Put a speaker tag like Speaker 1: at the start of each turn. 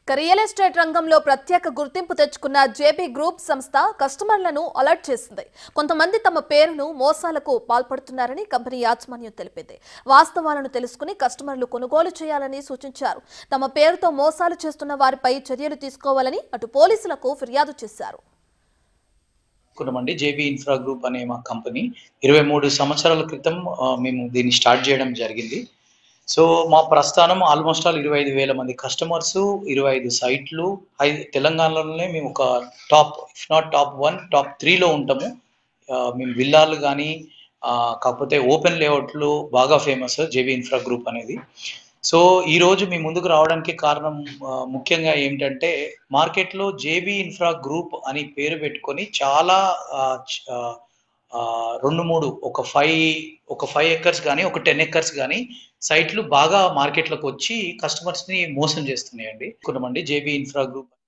Speaker 1: ఇక real estate రంగంలో ప్రత్యేక గుర్తింపు తెచ్చుకున్న జేబీ గ్రూప్ సంస్థ కస్టమర్లను అలర్ట్ చేసింది కొంతమంది తమ పేరును మోసాలకు పాల్పడుతున్నారని కంపెనీ యాజమాన్యం తెలిపింది వాస్తవాలను తెలుసుకుని కస్టమర్లు కొనుగోలు చేయాలని సూచించారు తమ పేరుతో మోసాలు చేస్తున్న వారిపై చర్యలు తీసుకోవాలని అటు పోలీసులకు ఫిర్యాదు చేశారు
Speaker 2: అనుకున్నామండి జేబీ ఇన్ఫ్రా గ్రూప్ అనే మా కంపెనీ ఇరవై మూడు సంవత్సరాల క్రితం ఆ, మేము దీన్ని స్టార్ట్ చేయడం జరిగింది సో మా ప్రస్థానం ఆల్మోస్ట్ ఆల్ ఇరవై ఐదు వేల మంది కస్టమర్స్ ఇరవై ఐదు సైట్లు హై తెలంగాణలోనే మేము ఒక top if not top one top త్రీలో ఉంటాము ఆ, మేము విల్లాలు కానీ కాకపోతే ఓపెన్ లేఅవుట్లు బాగా ఫేమస్ జేబీ ఇన్ఫ్రా గ్రూప్ అనేది సో ఈ రోజు మీ ముందుకు రావడానికి కారణం ఆ, ముఖ్యంగా ఏంటంటే మార్కెట్లో జేబీ ఇన్ఫ్రా గ్రూప్ అని పేరు పెట్టుకొని చాలా ఆ, చ- ఆ, ఆ, రెండు మూడు ఒక ఫైవ్ ఒక ఫైవ్ ఎకర్స్ కానీ ఒక టెన్ ఎకర్స్ కానీ సైట్లు బాగా మార్కెట్లోకి వచ్చి కస్టమర్స్ ని మోసం చేస్తున్నాయండి అనుకున్నామండి జేబీ ఇన్ఫ్రా గ్రూప్